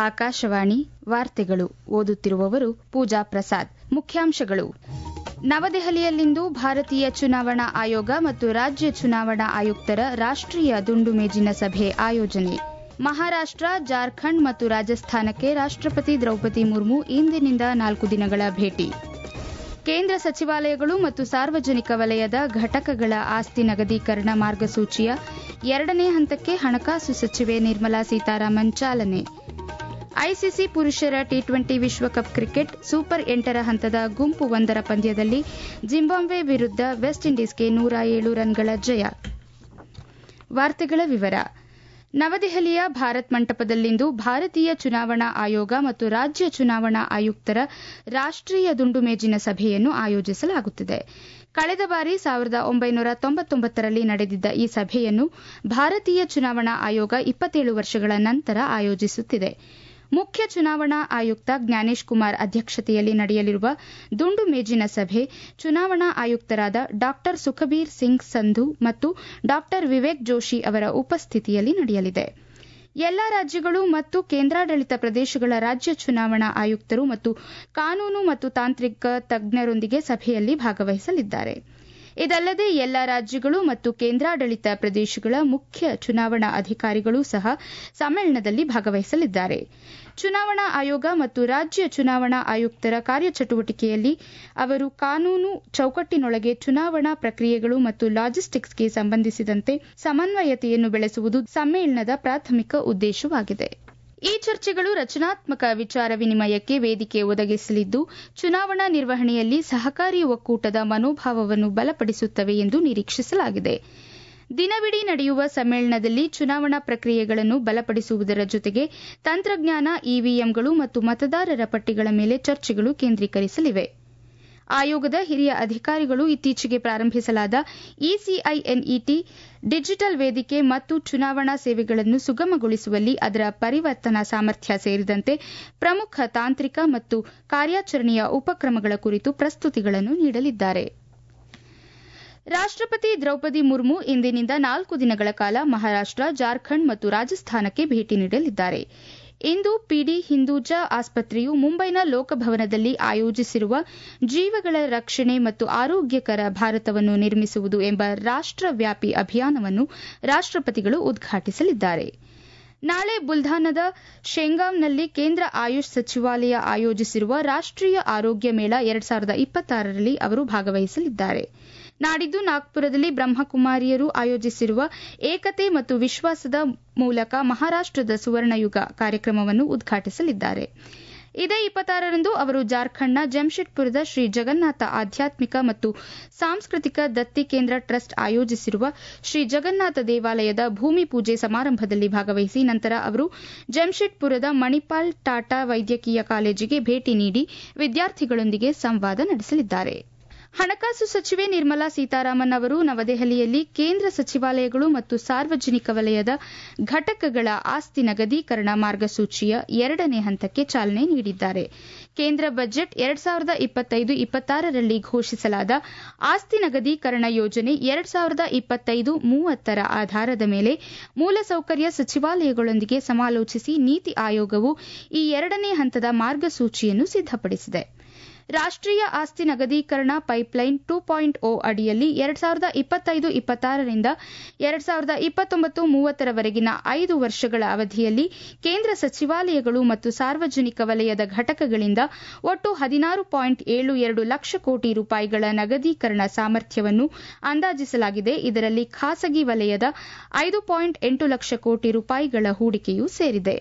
ಆಕಾಶವಾಣಿ ವಾರ್ತೆಗಳು ಓದುತ್ತಿರುವವರು ಪೂಜಾ ಪ್ರಸಾದ್ ಮುಖ್ಯಾಂಶಗಳು ನವದೆಹಲಿಯಲ್ಲಿಂದು ಭಾರತೀಯ ಚುನಾವಣಾ ಆಯೋಗ ಮತ್ತು ರಾಜ್ಯ ಚುನಾವಣಾ ಆಯುಕ್ತರ ರಾಷ್ಟೀಯ ದುಂಡು ಮೇಜಿನ ಸಭೆ ಆಯೋಜನೆ ಮಹಾರಾಷ್ಟ ಜಾರ್ಖಂಡ್ ಮತ್ತು ರಾಜಸ್ಥಾನಕ್ಕೆ ರಾಷ್ಟಪತಿ ದ್ರೌಪದಿ ಮುರ್ಮು ಇಂದಿನಿಂದ ನಾಲ್ಕು ದಿನಗಳ ಭೇಟಿ ಕೇಂದ್ರ ಸಚಿವಾಲಯಗಳು ಮತ್ತು ಸಾರ್ವಜನಿಕ ವಲಯದ ಘಟಕಗಳ ಆಸ್ತಿ ನಗದೀಕರಣ ಮಾರ್ಗಸೂಚಿಯ ಎರಡನೇ ಹಂತಕ್ಕೆ ಹಣಕಾಸು ಸಚಿವೆ ನಿರ್ಮಲಾ ಸೀತಾರಾಮನ್ ಚಾಲನೆ ಐಸಿಸಿ ಪುರುಷರ ಟಿ ಟ್ವೆಂಟಿ ವಿಶ್ವಕಪ್ ಕ್ರಿಕೆಟ್ ಸೂಪರ್ ಎಂಟರ ಹಂತದ ಗುಂಪು ಒಂದರ ಪಂದ್ಯದಲ್ಲಿ ಜಿಂಬಾಬ್ವೆ ವಿರುದ್ಧ ವೆಸ್ಟ್ ಇಂಡೀಸ್ಗೆ ನೂರ ಏಳು ರನ್ಗಳ ಜಯ ವಾರ್ತೆಗಳ ವಿವರ ನವದೆಹಲಿಯ ಭಾರತ್ ಮಂಟಪದಲ್ಲಿಂದು ಭಾರತೀಯ ಚುನಾವಣಾ ಆಯೋಗ ಮತ್ತು ರಾಜ್ಯ ಚುನಾವಣಾ ಆಯುಕ್ತರ ರಾಷ್ಟೀಯ ದುಂಡು ಮೇಜಿನ ಸಭೆಯನ್ನು ಆಯೋಜಿಸಲಾಗುತ್ತಿದೆ ಕಳೆದ ಬಾರಿ ಸಾವಿರದ ಒಂಬೈನೂರ ತೊಂಬತ್ತೊಂಬತ್ತರಲ್ಲಿ ನಡೆದಿದ್ದ ಈ ಸಭೆಯನ್ನು ಭಾರತೀಯ ಚುನಾವಣಾ ಆಯೋಗ ಇಪ್ಪತ್ತೇಳು ವರ್ಷಗಳ ನಂತರ ಆಯೋಜಿಸುತ್ತಿದೆ ಮುಖ್ಯ ಚುನಾವಣಾ ಆಯುಕ್ತ ಜ್ಞಾನೇಶ್ ಕುಮಾರ್ ಅಧ್ಯಕ್ಷತೆಯಲ್ಲಿ ನಡೆಯಲಿರುವ ದುಂಡು ಮೇಜಿನ ಸಭೆ ಚುನಾವಣಾ ಆಯುಕ್ತರಾದ ಡಾ ಸುಖಬೀರ್ ಸಿಂಗ್ ಸಂಧು ಮತ್ತು ಡಾ ವಿವೇಕ್ ಜೋಶಿ ಅವರ ಉಪಸ್ಥಿತಿಯಲ್ಲಿ ನಡೆಯಲಿದೆ ಎಲ್ಲಾ ರಾಜ್ಯಗಳು ಮತ್ತು ಕೇಂದ್ರಾಡಳಿತ ಪ್ರದೇಶಗಳ ರಾಜ್ಯ ಚುನಾವಣಾ ಆಯುಕ್ತರು ಮತ್ತು ಕಾನೂನು ಮತ್ತು ತಾಂತ್ರಿಕ ತಜ್ಞರೊಂದಿಗೆ ಸಭೆಯಲ್ಲಿ ಭಾಗವಹಿಸಲಿದ್ದಾರೆ ಇದಲ್ಲದೆ ಎಲ್ಲಾ ರಾಜ್ಯಗಳು ಮತ್ತು ಕೇಂದ್ರಾಡಳಿತ ಪ್ರದೇಶಗಳ ಮುಖ್ಯ ಚುನಾವಣಾ ಅಧಿಕಾರಿಗಳೂ ಸಹ ಸಮ್ಮೇಳನದಲ್ಲಿ ಭಾಗವಹಿಸಲಿದ್ದಾರೆ ಚುನಾವಣಾ ಆಯೋಗ ಮತ್ತು ರಾಜ್ಯ ಚುನಾವಣಾ ಆಯುಕ್ತರ ಕಾರ್ಯಚಟುವಟಿಕೆಯಲ್ಲಿ ಅವರು ಕಾನೂನು ಚೌಕಟ್ಟಿನೊಳಗೆ ಚುನಾವಣಾ ಪ್ರಕ್ರಿಯೆಗಳು ಮತ್ತು ಲಾಜಿಸ್ಟಿಕ್ಸ್ಗೆ ಸಂಬಂಧಿಸಿದಂತೆ ಸಮನ್ವಯತೆಯನ್ನು ಬೆಳೆಸುವುದು ಸಮ್ಮೇಳನದ ಪ್ರಾಥಮಿಕ ಉದ್ದೇಶವಾಗಿದೆ ಈ ಚರ್ಚೆಗಳು ರಚನಾತ್ಮಕ ವಿಚಾರ ವಿನಿಮಯಕ್ಕೆ ವೇದಿಕೆ ಒದಗಿಸಲಿದ್ದು ಚುನಾವಣಾ ನಿರ್ವಹಣೆಯಲ್ಲಿ ಸಹಕಾರಿ ಒಕ್ಕೂಟದ ಮನೋಭಾವವನ್ನು ಬಲಪಡಿಸುತ್ತವೆ ಎಂದು ನಿರೀಕ್ಷಿಸಲಾಗಿದೆ ದಿನವಿಡೀ ನಡೆಯುವ ಸಮ್ಮೇಳನದಲ್ಲಿ ಚುನಾವಣಾ ಪ್ರಕ್ರಿಯೆಗಳನ್ನು ಬಲಪಡಿಸುವುದರ ಜೊತೆಗೆ ತಂತ್ರಜ್ಞಾನ ಇವಿಎಂಗಳು ಮತ್ತು ಮತದಾರರ ಪಟ್ಟಿಗಳ ಮೇಲೆ ಚರ್ಚೆಗಳು ಕೇಂದ್ರೀಕರಿಸಲಿವೆ ಆಯೋಗದ ಹಿರಿಯ ಅಧಿಕಾರಿಗಳು ಇತ್ತೀಚೆಗೆ ಪ್ರಾರಂಭಿಸಲಾದ ಇಸಿಐಎನ್ಇಟಿ ಡಿಜಿಟಲ್ ವೇದಿಕೆ ಮತ್ತು ಚುನಾವಣಾ ಸೇವೆಗಳನ್ನು ಸುಗಮಗೊಳಿಸುವಲ್ಲಿ ಅದರ ಪರಿವರ್ತನಾ ಸಾಮರ್ಥ್ಯ ಸೇರಿದಂತೆ ಪ್ರಮುಖ ತಾಂತ್ರಿಕ ಮತ್ತು ಕಾರ್ಯಾಚರಣೆಯ ಉಪಕ್ರಮಗಳ ಕುರಿತು ಪ್ರಸ್ತುತಿಗಳನ್ನು ನೀಡಲಿದ್ದಾರೆ ರಾಷ್ಟಪತಿ ದ್ರೌಪದಿ ಮುರ್ಮು ಇಂದಿನಿಂದ ನಾಲ್ಕು ದಿನಗಳ ಕಾಲ ಮಹಾರಾಷ್ಟ ಜಾರ್ಖಂಡ್ ಮತ್ತು ರಾಜಸ್ಥಾನಕ್ಕೆ ಭೇಟಿ ನೀಡಲಿದ್ದಾರೆ ಇಂದು ಪಿಡಿ ಹಿಂದೂಜಾ ಆಸ್ಪತ್ರೆಯು ಮುಂಬೈನ ಲೋಕಭವನದಲ್ಲಿ ಆಯೋಜಿಸಿರುವ ಜೀವಗಳ ರಕ್ಷಣೆ ಮತ್ತು ಆರೋಗ್ಯಕರ ಭಾರತವನ್ನು ನಿರ್ಮಿಸುವುದು ಎಂಬ ರಾಷ್ಟವ್ಯಾಪಿ ಅಭಿಯಾನವನ್ನು ರಾಷ್ಟಪತಿಗಳು ಉದ್ಘಾಟಿಸಲಿದ್ದಾರೆ ನಾಳೆ ಬುಲ್ಧಾನದ ಶೇಂಗಾಂವ್ನಲ್ಲಿ ಕೇಂದ್ರ ಆಯುಷ್ ಸಚಿವಾಲಯ ಆಯೋಜಿಸಿರುವ ರಾಷ್ಟೀಯ ಆರೋಗ್ಯ ಮೇಳ ಎರಡ್ ಸಾವಿರದ ಇಪ್ಪತ್ತಾರರಲ್ಲಿ ಅವರು ಭಾಗವಹಿಸಲಿದ್ದಾರೆ ನಾಡಿದ್ದು ನಾಗ್ಪುರದಲ್ಲಿ ಬ್ರಹ್ಮಕುಮಾರಿಯರು ಆಯೋಜಿಸಿರುವ ಏಕತೆ ಮತ್ತು ವಿಶ್ವಾಸದ ಮೂಲಕ ಮಹಾರಾಷ್ಟದ ಸುವರ್ಣಯುಗ ಕಾರ್ಯಕ್ರಮವನ್ನು ಉದ್ಘಾಟಿಸಲಿದ್ದಾರೆ ಇದೇ ಇಪ್ಪತ್ತಾರರಂದು ಅವರು ಜಾರ್ಖಂಡ್ನ ಜಮ್ಶೆಡ್ಪುರದ ಶ್ರೀ ಜಗನ್ನಾಥ ಆಧ್ಯಾತ್ಮಿಕ ಮತ್ತು ಸಾಂಸ್ಕೃತಿಕ ದತ್ತಿ ಕೇಂದ್ರ ಟ್ರಸ್ಟ್ ಆಯೋಜಿಸಿರುವ ಶ್ರೀ ಜಗನ್ನಾಥ ದೇವಾಲಯದ ಭೂಮಿ ಪೂಜೆ ಸಮಾರಂಭದಲ್ಲಿ ಭಾಗವಹಿಸಿ ನಂತರ ಅವರು ಜಮ್ಶೆಡ್ಪುರದ ಮಣಿಪಾಲ್ ಟಾಟಾ ವೈದ್ಯಕೀಯ ಕಾಲೇಜಿಗೆ ಭೇಟಿ ನೀಡಿ ವಿದ್ಯಾರ್ಥಿಗಳೊಂದಿಗೆ ಸಂವಾದ ನಡೆಸಲಿದ್ದಾರೆ ಹಣಕಾಸು ಸಚಿವೆ ನಿರ್ಮಲಾ ಸೀತಾರಾಮನ್ ಅವರು ನವದೆಹಲಿಯಲ್ಲಿ ಕೇಂದ್ರ ಸಚಿವಾಲಯಗಳು ಮತ್ತು ಸಾರ್ವಜನಿಕ ವಲಯದ ಘಟಕಗಳ ಆಸ್ತಿ ನಗದೀಕರಣ ಮಾರ್ಗಸೂಚಿಯ ಎರಡನೇ ಹಂತಕ್ಕೆ ಚಾಲನೆ ನೀಡಿದ್ದಾರೆ ಕೇಂದ್ರ ಬಜೆಟ್ ಎರಡ್ ಸಾವಿರದ ಇಪ್ಪತ್ತೈದು ಇಪ್ಪತ್ತಾರರಲ್ಲಿ ಘೋಷಿಸಲಾದ ಆಸ್ತಿ ನಗದೀಕರಣ ಯೋಜನೆ ಎರಡ್ ಸಾವಿರದ ಇಪ್ಪತ್ತೈದು ಮೂವತ್ತರ ಆಧಾರದ ಮೇಲೆ ಮೂಲಸೌಕರ್ಯ ಸಚಿವಾಲಯಗಳೊಂದಿಗೆ ಸಮಾಲೋಚಿಸಿ ನೀತಿ ಆಯೋಗವು ಈ ಎರಡನೇ ಹಂತದ ಮಾರ್ಗಸೂಚಿಯನ್ನು ಸಿದ್ದಪಡಿಸಿದೆ ರಾಷ್ಟೀಯ ಆಸ್ತಿ ನಗದೀಕರಣ ಪೈಪ್ಲೈನ್ ಟೂ ಪಾಯಿಂಟ್ ಓ ಅಡಿಯಲ್ಲಿ ಎರಡ್ ಸಾವಿರದ ಇಪ್ಪತ್ತೈದು ಇಪ್ಪತ್ತಾರರಿಂದ ಎರಡ್ ಸಾವಿರದ ಇಪ್ಪತ್ತೊಂಬತ್ತು ಮೂವತ್ತರವರೆಗಿನ ಐದು ವರ್ಷಗಳ ಅವಧಿಯಲ್ಲಿ ಕೇಂದ್ರ ಸಚಿವಾಲಯಗಳು ಮತ್ತು ಸಾರ್ವಜನಿಕ ವಲಯದ ಘಟಕಗಳಿಂದ ಒಟ್ಟು ಹದಿನಾರು ಪಾಯಿಂಟ್ ಏಳು ಎರಡು ಲಕ್ಷ ಕೋಟಿ ರೂಪಾಯಿಗಳ ನಗದೀಕರಣ ಸಾಮರ್ಥ್ಯವನ್ನು ಅಂದಾಜಿಸಲಾಗಿದೆ ಇದರಲ್ಲಿ ಖಾಸಗಿ ವಲಯದ ಐದು ಪಾಯಿಂಟ್ ಎಂಟು ಲಕ್ಷ ಕೋಟಿ ರೂಪಾಯಿಗಳ ಹೂಡಿಕೆಯೂ ಸೇರಿದೆ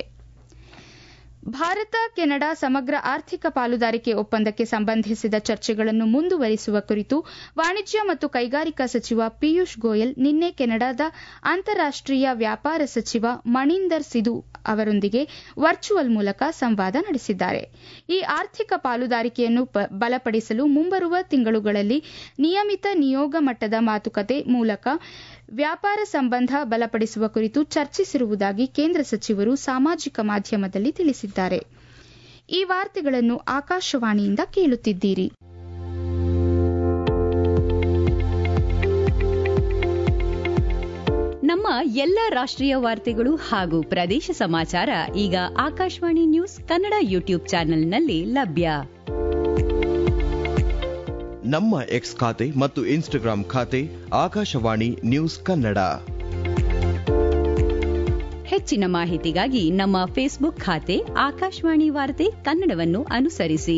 ಭಾರತ ಕೆನಡಾ ಸಮಗ್ರ ಆರ್ಥಿಕ ಪಾಲುದಾರಿಕೆ ಒಪ್ಪಂದಕ್ಕೆ ಸಂಬಂಧಿಸಿದ ಚರ್ಚೆಗಳನ್ನು ಮುಂದುವರಿಸುವ ಕುರಿತು ವಾಣಿಜ್ಯ ಮತ್ತು ಕೈಗಾರಿಕಾ ಸಚಿವ ಪಿಯೂಷ್ ಗೋಯಲ್ ನಿನ್ನೆ ಕೆನಡಾದ ಅಂತಾರಾಷ್ಟೀಯ ವ್ಯಾಪಾರ ಸಚಿವ ಮಣೀಂದರ್ ಸಿಧು ಅವರೊಂದಿಗೆ ವರ್ಚುವಲ್ ಮೂಲಕ ಸಂವಾದ ನಡೆಸಿದ್ದಾರೆ ಈ ಆರ್ಥಿಕ ಪಾಲುದಾರಿಕೆಯನ್ನು ಬಲಪಡಿಸಲು ಮುಂಬರುವ ತಿಂಗಳುಗಳಲ್ಲಿ ನಿಯಮಿತ ನಿಯೋಗ ಮಟ್ಟದ ಮಾತುಕತೆ ಮೂಲಕ ವ್ಯಾಪಾರ ಸಂಬಂಧ ಬಲಪಡಿಸುವ ಕುರಿತು ಚರ್ಚಿಸಿರುವುದಾಗಿ ಕೇಂದ್ರ ಸಚಿವರು ಸಾಮಾಜಿಕ ಮಾಧ್ಯಮದಲ್ಲಿ ತಿಳಿಸಿದ್ದಾರೆ ಈ ವಾರ್ತೆಗಳನ್ನು ಆಕಾಶವಾಣಿಯಿಂದ ಕೇಳುತ್ತಿದ್ದೀರಿ ನಮ್ಮ ಎಲ್ಲ ರಾಷ್ಟ್ರೀಯ ವಾರ್ತೆಗಳು ಹಾಗೂ ಪ್ರದೇಶ ಸಮಾಚಾರ ಈಗ ಆಕಾಶವಾಣಿ ನ್ಯೂಸ್ ಕನ್ನಡ ಯೂಟ್ಯೂಬ್ ಚಾನೆಲ್ನಲ್ಲಿ ಲಭ್ಯ ನಮ್ಮ ಎಕ್ಸ್ ಖಾತೆ ಮತ್ತು ಇನ್ಸ್ಟಾಗ್ರಾಂ ಖಾತೆ ಆಕಾಶವಾಣಿ ನ್ಯೂಸ್ ಕನ್ನಡ ಹೆಚ್ಚಿನ ಮಾಹಿತಿಗಾಗಿ ನಮ್ಮ ಫೇಸ್ಬುಕ್ ಖಾತೆ ಆಕಾಶವಾಣಿ ವಾರ್ತೆ ಕನ್ನಡವನ್ನು ಅನುಸರಿಸಿ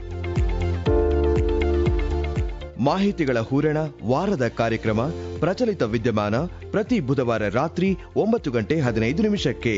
ಮಾಹಿತಿಗಳ ಹೂರಣ ವಾರದ ಕಾರ್ಯಕ್ರಮ ಪ್ರಚಲಿತ ವಿದ್ಯಮಾನ ಪ್ರತಿ ಬುಧವಾರ ರಾತ್ರಿ ಒಂಬತ್ತು ಗಂಟೆ ಹದಿನೈದು ನಿಮಿಷಕ್ಕೆ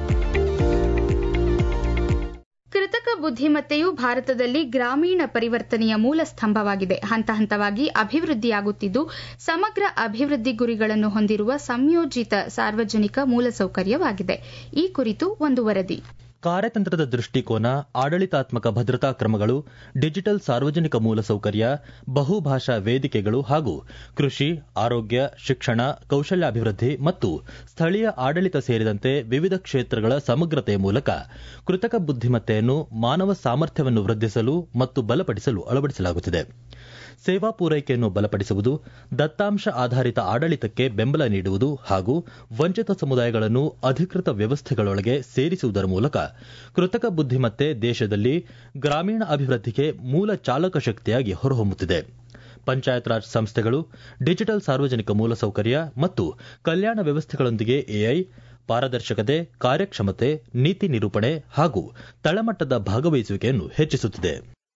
ಕೃತಕ ಬುದ್ಧಿಮತ್ತೆಯು ಭಾರತದಲ್ಲಿ ಗ್ರಾಮೀಣ ಪರಿವರ್ತನೆಯ ಮೂಲ ಸ್ತಂಭವಾಗಿದೆ ಹಂತ ಹಂತವಾಗಿ ಅಭಿವೃದ್ಧಿಯಾಗುತ್ತಿದ್ದು ಸಮಗ್ರ ಅಭಿವೃದ್ಧಿ ಗುರಿಗಳನ್ನು ಹೊಂದಿರುವ ಸಂಯೋಜಿತ ಸಾರ್ವಜನಿಕ ಮೂಲಸೌಕರ್ಯವಾಗಿದೆ ಈ ಕುರಿತು ಒಂದು ವರದಿ ಕಾರ್ಯತಂತ್ರದ ದೃಷ್ಟಿಕೋನ ಆಡಳಿತಾತ್ಮಕ ಭದ್ರತಾ ಕ್ರಮಗಳು ಡಿಜಿಟಲ್ ಸಾರ್ವಜನಿಕ ಮೂಲಸೌಕರ್ಯ ಬಹುಭಾಷಾ ವೇದಿಕೆಗಳು ಹಾಗೂ ಕೃಷಿ ಆರೋಗ್ಯ ಶಿಕ್ಷಣ ಕೌಶಲ್ಯಾಭಿವೃದ್ಧಿ ಮತ್ತು ಸ್ಥಳೀಯ ಆಡಳಿತ ಸೇರಿದಂತೆ ವಿವಿಧ ಕ್ಷೇತ್ರಗಳ ಸಮಗ್ರತೆಯ ಮೂಲಕ ಕೃತಕ ಬುದ್ಧಿಮತ್ತೆಯನ್ನು ಮಾನವ ಸಾಮರ್ಥ್ಯವನ್ನು ವೃದ್ಧಿಸಲು ಮತ್ತು ಬಲಪಡಿಸಲು ಅಳವಡಿಸಲಾಗುತ್ತಿದೆ ಸೇವಾ ಪೂರೈಕೆಯನ್ನು ಬಲಪಡಿಸುವುದು ದತ್ತಾಂಶ ಆಧಾರಿತ ಆಡಳಿತಕ್ಕೆ ಬೆಂಬಲ ನೀಡುವುದು ಹಾಗೂ ವಂಚಿತ ಸಮುದಾಯಗಳನ್ನು ಅಧಿಕೃತ ವ್ಯವಸ್ಥೆಗಳೊಳಗೆ ಸೇರಿಸುವುದರ ಮೂಲಕ ಕೃತಕ ಬುದ್ಧಿಮತ್ತೆ ದೇಶದಲ್ಲಿ ಗ್ರಾಮೀಣ ಅಭಿವೃದ್ಧಿಗೆ ಮೂಲ ಚಾಲಕ ಶಕ್ತಿಯಾಗಿ ಹೊರಹೊಮ್ಮುತ್ತಿದೆ ಪಂಚಾಯತ್ ರಾಜ್ ಸಂಸ್ಥೆಗಳು ಡಿಜಿಟಲ್ ಸಾರ್ವಜನಿಕ ಮೂಲಸೌಕರ್ಯ ಮತ್ತು ಕಲ್ಯಾಣ ವ್ಯವಸ್ಥೆಗಳೊಂದಿಗೆ ಎಐ ಪಾರದರ್ಶಕತೆ ಕಾರ್ಯಕ್ಷಮತೆ ನೀತಿ ನಿರೂಪಣೆ ಹಾಗೂ ತಳಮಟ್ಟದ ಭಾಗವಹಿಸುವಿಕೆಯನ್ನು ಹೆಚ್ಚಿಸುತ್ತಿದೆ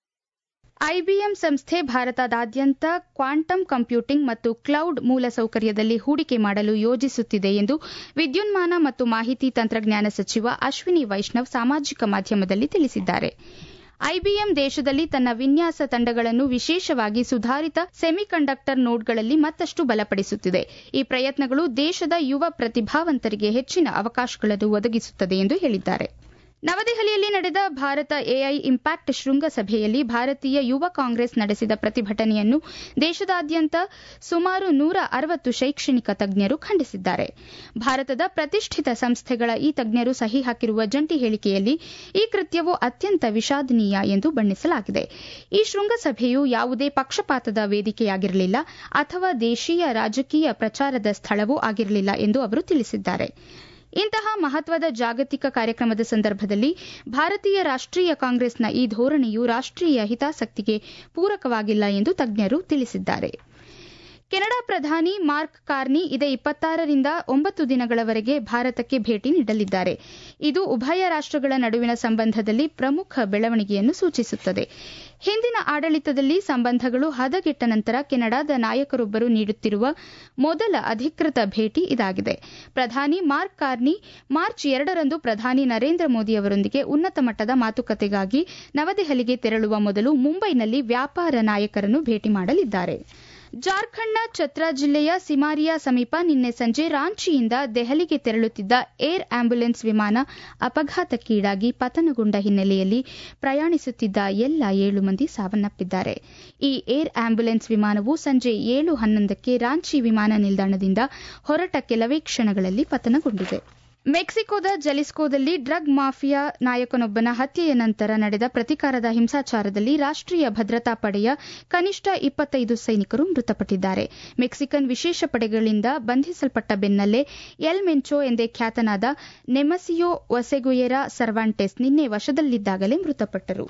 ಐಬಿಎಂ ಸಂಸ್ಥೆ ಭಾರತದಾದ್ಯಂತ ಕ್ವಾಂಟಮ್ ಕಂಪ್ಯೂಟಿಂಗ್ ಮತ್ತು ಕ್ಲೌಡ್ ಮೂಲಸೌಕರ್ಯದಲ್ಲಿ ಹೂಡಿಕೆ ಮಾಡಲು ಯೋಜಿಸುತ್ತಿದೆ ಎಂದು ವಿದ್ಯುನ್ಮಾನ ಮತ್ತು ಮಾಹಿತಿ ತಂತ್ರಜ್ಞಾನ ಸಚಿವ ಅಶ್ವಿನಿ ವೈಷ್ಣವ್ ಸಾಮಾಜಿಕ ಮಾಧ್ಯಮದಲ್ಲಿ ತಿಳಿಸಿದ್ದಾರೆ ಐಬಿಎಂ ದೇಶದಲ್ಲಿ ತನ್ನ ವಿನ್ಯಾಸ ತಂಡಗಳನ್ನು ವಿಶೇಷವಾಗಿ ಸುಧಾರಿತ ಸೆಮಿಕಂಡಕ್ಟರ್ ನೋಡ್ಗಳಲ್ಲಿ ಮತ್ತಷ್ಟು ಬಲಪಡಿಸುತ್ತಿದೆ ಈ ಪ್ರಯತ್ನಗಳು ದೇಶದ ಯುವ ಪ್ರತಿಭಾವಂತರಿಗೆ ಹೆಚ್ಚಿನ ಅವಕಾಶಗಳನ್ನು ಒದಗಿಸುತ್ತದೆ ಎಂದು ಹೇಳಿದ್ದಾರೆ ನವದೆಹಲಿಯಲ್ಲಿ ನಡೆದ ಭಾರತ ಎಐ ಇಂಪ್ಯಾಕ್ಟ್ ಶೃಂಗಸಭೆಯಲ್ಲಿ ಭಾರತೀಯ ಯುವ ಕಾಂಗ್ರೆಸ್ ನಡೆಸಿದ ಪ್ರತಿಭಟನೆಯನ್ನು ದೇಶದಾದ್ಯಂತ ಸುಮಾರು ನೂರ ಅರವತ್ತು ಶೈಕ್ಷಣಿಕ ತಜ್ಞರು ಖಂಡಿಸಿದ್ದಾರೆ ಭಾರತದ ಪ್ರತಿಷ್ಠಿತ ಸಂಸ್ಥೆಗಳ ಈ ತಜ್ಞರು ಸಹಿ ಹಾಕಿರುವ ಜಂಟಿ ಹೇಳಿಕೆಯಲ್ಲಿ ಈ ಕೃತ್ಯವು ಅತ್ಯಂತ ವಿಷಾದನೀಯ ಎಂದು ಬಣ್ಣಿಸಲಾಗಿದೆ ಈ ಶೃಂಗಸಭೆಯು ಯಾವುದೇ ಪಕ್ಷಪಾತದ ವೇದಿಕೆಯಾಗಿರಲಿಲ್ಲ ಅಥವಾ ದೇಶೀಯ ರಾಜಕೀಯ ಪ್ರಚಾರದ ಸ್ಥಳವೂ ಆಗಿರಲಿಲ್ಲ ಎಂದು ಅವರು ತಿಳಿಸಿದ್ದಾರೆ ಇಂತಹ ಮಹತ್ವದ ಜಾಗತಿಕ ಕಾರ್ಯಕ್ರಮದ ಸಂದರ್ಭದಲ್ಲಿ ಭಾರತೀಯ ರಾಷ್ಟ್ರೀಯ ಕಾಂಗ್ರೆಸ್ನ ಈ ಧೋರಣೆಯು ರಾಷ್ಟ್ರೀಯ ಹಿತಾಸಕ್ತಿಗೆ ಪೂರಕವಾಗಿಲ್ಲ ಎಂದು ತಜ್ಞರು ತಿಳಿಸಿದ್ದಾರೆ ಕೆನಡಾ ಪ್ರಧಾನಿ ಮಾರ್ಕ್ ಕಾರ್ನಿ ಇದೇ ಇಪ್ಪತ್ತಾರರಿಂದ ಒಂಬತ್ತು ದಿನಗಳವರೆಗೆ ಭಾರತಕ್ಕೆ ಭೇಟಿ ನೀಡಲಿದ್ದಾರೆ ಇದು ಉಭಯ ರಾಷ್ಟಗಳ ನಡುವಿನ ಸಂಬಂಧದಲ್ಲಿ ಪ್ರಮುಖ ಬೆಳವಣಿಗೆಯನ್ನು ಸೂಚಿಸುತ್ತದೆ ಹಿಂದಿನ ಆಡಳಿತದಲ್ಲಿ ಸಂಬಂಧಗಳು ಹದಗೆಟ್ಟ ನಂತರ ಕೆನಡಾದ ನಾಯಕರೊಬ್ಬರು ನೀಡುತ್ತಿರುವ ಮೊದಲ ಅಧಿಕೃತ ಭೇಟಿ ಇದಾಗಿದೆ ಪ್ರಧಾನಿ ಮಾರ್ಕ್ ಕಾರ್ನಿ ಮಾರ್ಚ್ ಎರಡರಂದು ಪ್ರಧಾನಿ ನರೇಂದ್ರ ಮೋದಿ ಅವರೊಂದಿಗೆ ಉನ್ನತ ಮಟ್ಟದ ಮಾತುಕತೆಗಾಗಿ ನವದೆಹಲಿಗೆ ತೆರಳುವ ಮೊದಲು ಮುಂಬೈನಲ್ಲಿ ವ್ಯಾಪಾರ ನಾಯಕರನ್ನು ಭೇಟಿ ಮಾಡಲಿದ್ದಾರೆ ಜಾರ್ಖಂಡ್ನ ಛತ್ರಾ ಜಿಲ್ಲೆಯ ಸಿಮಾರಿಯಾ ಸಮೀಪ ನಿನ್ನೆ ಸಂಜೆ ರಾಂಚಿಯಿಂದ ದೆಹಲಿಗೆ ತೆರಳುತ್ತಿದ್ದ ಏರ್ ಆಂಬ್ಯುಲೆನ್ಸ್ ವಿಮಾನ ಅಪಘಾತಕ್ಕೀಡಾಗಿ ಪತನಗೊಂಡ ಹಿನ್ನೆಲೆಯಲ್ಲಿ ಪ್ರಯಾಣಿಸುತ್ತಿದ್ದ ಎಲ್ಲ ಏಳು ಮಂದಿ ಸಾವನ್ನಪ್ಪಿದ್ದಾರೆ ಈ ಏರ್ ಆಂಬ್ಯುಲೆನ್ಸ್ ವಿಮಾನವು ಸಂಜೆ ಏಳು ಹನ್ನೊಂದಕ್ಕೆ ರಾಂಚಿ ವಿಮಾನ ನಿಲ್ದಾಣದಿಂದ ಹೊರಟ ಕೆಲವೇ ಕ್ಷಣಗಳಲ್ಲಿ ಪತನಗೊಂಡಿದೆ ಮೆಕ್ಸಿಕೋದ ಜಲಿಸ್ಕೋದಲ್ಲಿ ಡ್ರಗ್ ಮಾಫಿಯಾ ನಾಯಕನೊಬ್ಬನ ಹತ್ಯೆಯ ನಂತರ ನಡೆದ ಪ್ರತಿಕಾರದ ಹಿಂಸಾಚಾರದಲ್ಲಿ ರಾಷ್ಟ್ರೀಯ ಭದ್ರತಾ ಪಡೆಯ ಕನಿಷ್ಠ ಇಪ್ಪತ್ತೈದು ಸೈನಿಕರು ಮೃತಪಟ್ಟಿದ್ದಾರೆ ಮೆಕ್ಸಿಕನ್ ವಿಶೇಷ ಪಡೆಗಳಿಂದ ಬಂಧಿಸಲ್ಪಟ್ಟ ಬೆನ್ನಲ್ಲೇ ಎಲ್ ಮೆಂಚೋ ಎಂದೇ ಖ್ಯಾತನಾದ ನೆಮಸಿಯೋ ಒಸೆಗುಯೆರಾ ಸರ್ವಾಂಟೆಸ್ ನಿನ್ನೆ ವಶದಲ್ಲಿದ್ದಾಗಲೇ ಮೃತಪಟ್ಟರು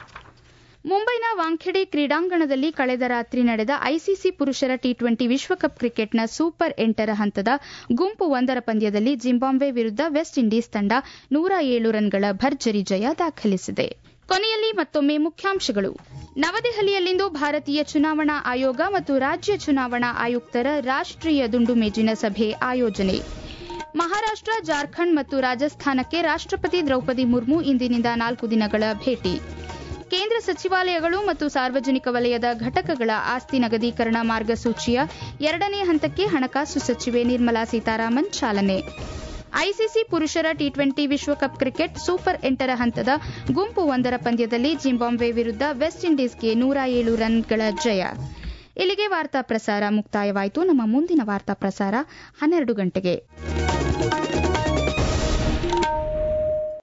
ಮುಂಬೈನ ವಾಂಖೆಡೆ ಕ್ರೀಡಾಂಗಣದಲ್ಲಿ ಕಳೆದ ರಾತ್ರಿ ನಡೆದ ಐಸಿಸಿ ಪುರುಷರ ಟಿ ಟ್ವೆಂಟಿ ವಿಶ್ವಕಪ್ ಕ್ರಿಕೆಟ್ನ ಸೂಪರ್ ಎಂಟರ ಹಂತದ ಗುಂಪು ಒಂದರ ಪಂದ್ಯದಲ್ಲಿ ಜಿಂಬಾಬ್ವೆ ವಿರುದ್ಧ ವೆಸ್ಟ್ ಇಂಡೀಸ್ ತಂಡ ನೂರ ಏಳು ರನ್ಗಳ ಭರ್ಜರಿ ಜಯ ದಾಖಲಿಸಿದೆ ಕೊನೆಯಲ್ಲಿ ಮತ್ತೊಮ್ಮೆ ಮುಖ್ಯಾಂಶಗಳು ನವದೆಹಲಿಯಲ್ಲಿಂದು ಭಾರತೀಯ ಚುನಾವಣಾ ಆಯೋಗ ಮತ್ತು ರಾಜ್ಯ ಚುನಾವಣಾ ಆಯುಕ್ತರ ರಾಷ್ಟ್ರೀಯ ದುಂಡು ಮೇಜಿನ ಸಭೆ ಆಯೋಜನೆ ಮಹಾರಾಷ್ಟ್ರ ಜಾರ್ಖಂಡ್ ಮತ್ತು ರಾಜಸ್ಥಾನಕ್ಕೆ ರಾಷ್ಟ್ರಪತಿ ದ್ರೌಪದಿ ಮುರ್ಮು ಇಂದಿನಿಂದ ನಾಲ್ಕು ದಿನಗಳ ಭೇಟಿ ಕೇಂದ್ರ ಸಚಿವಾಲಯಗಳು ಮತ್ತು ಸಾರ್ವಜನಿಕ ವಲಯದ ಘಟಕಗಳ ಆಸ್ತಿ ನಗದೀಕರಣ ಮಾರ್ಗಸೂಚಿಯ ಎರಡನೇ ಹಂತಕ್ಕೆ ಹಣಕಾಸು ಸಚಿವೆ ನಿರ್ಮಲಾ ಸೀತಾರಾಮನ್ ಚಾಲನೆ ಐಸಿಸಿ ಪುರುಷರ ಟಿ ಟ್ವೆಂಟಿ ವಿಶ್ವಕಪ್ ಕ್ರಿಕೆಟ್ ಸೂಪರ್ ಎಂಟರ ಹಂತದ ಗುಂಪು ಒಂದರ ಪಂದ್ಯದಲ್ಲಿ ಜಿಂಬಾಬ್ವೆ ವಿರುದ್ಧ ವೆಸ್ಟ್ ಇಂಡೀಸ್ಗೆ ನೂರ ಏಳು ರನ್ಗಳ ಜಯ ಇಲ್ಲಿಗೆ ವಾರ್ತಾ ಪ್ರಸಾರ ಮುಕ್ತಾಯವಾಯಿತು ನಮ್ಮ ಮುಂದಿನ ವಾರ್ತಾ ಪ್ರಸಾರ ಹನ್ನೆರಡು ಗಂಟೆಗೆ